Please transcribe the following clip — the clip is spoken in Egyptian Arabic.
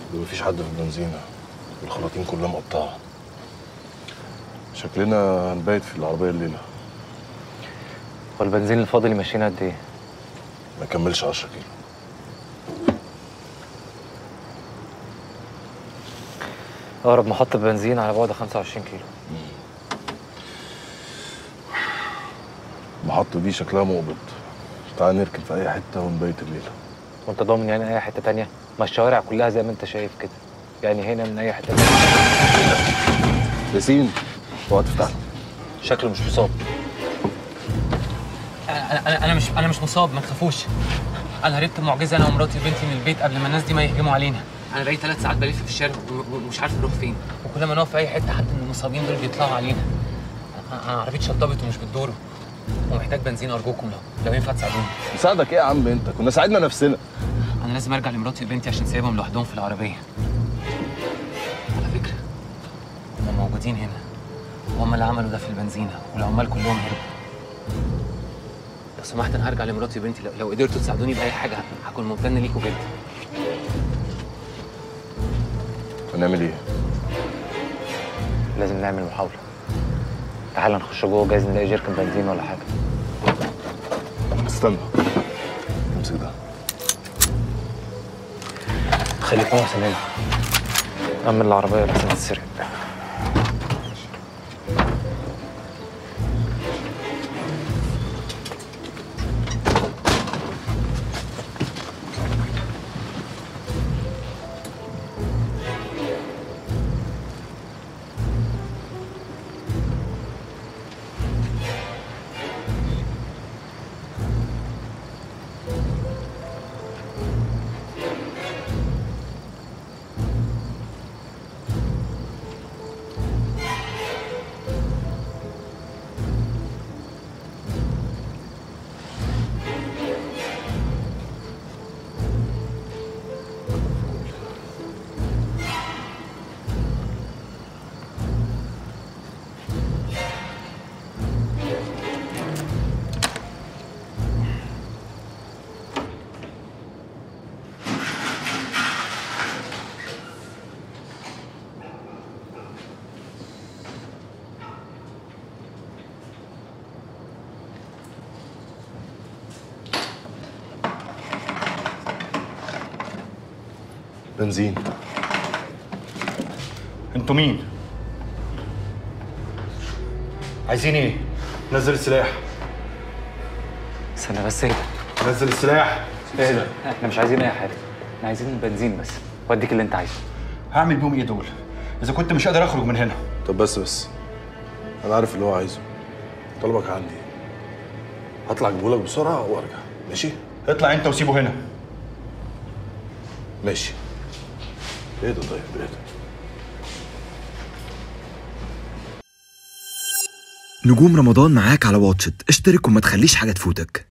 ده مفيش حد في البنزينة والخراطيم كلها مقطعة شكلنا هنبيت في العربية الليلة هو البنزين الفاضل يمشينا قد ايه؟ ما كملش 10 كيلو اقرب محطة بنزين على بعد 25 كيلو المحطة دي شكلها مقبض تعال نركن في أي حتة ونبيت الليلة وانت ضامن يعني اي حتة تانية؟ ما الشوارع كلها زي ما انت شايف كده يعني هنا من اي حتة تانية ياسين اوعى تفتح شكله مش مصاب انا انا انا مش انا مش مصاب ما تخافوش انا هربت معجزه انا ومراتي وبنتي من البيت قبل ما الناس دي ما يهجموا علينا انا بقيت ثلاث ساعات بلف في الشارع و- و- ومش عارف اروح فين وكل ما نقف في اي حته حد من المصابين دول بيطلعوا علينا أنا- انا عربيتي شطبت ومش بتدور ومحتاج بنزين ارجوكم لو لو ينفع تساعدوني نساعدك ايه يا عم انت كنا ساعدنا نفسنا انا لازم ارجع لمراتي وبنتي عشان سايبهم لوحدهم في العربيه على فكره هم موجودين هنا وهم اللي عملوا ده في البنزينه والعمال كلهم هربوا لو سمحت انا هرجع لمراتي وبنتي لو, لو قدرتوا تساعدوني باي حاجه هكون ممتن ليكوا جدا هنعمل ايه؟ لازم نعمل محاولة تعال نخش جوه جايز نلاقي جيركن بنزين ولا حاجة استنى امسك ده خليك محسن هنا أمن العربية لحسن تتسرق بنزين انتوا مين؟ عايزين ايه؟ نزل السلاح استنى بس ايه نزل السلاح ايه ده؟ احنا مش عايزين أي حاجة احنا عايزين البنزين بس واديك اللي أنت عايزه هعمل بيهم ايه دول؟ اذا كنت مش قادر اخرج من هنا طب بس بس انا عارف اللي هو عايزه طلبك عندي هطلع اجيبهولك بسرعة وارجع ماشي؟ اطلع انت وسيبه هنا ماشي ايه ده طيب ايه ده نجوم رمضان معاك على واتشت اشترك وما تخليش حاجة تفوتك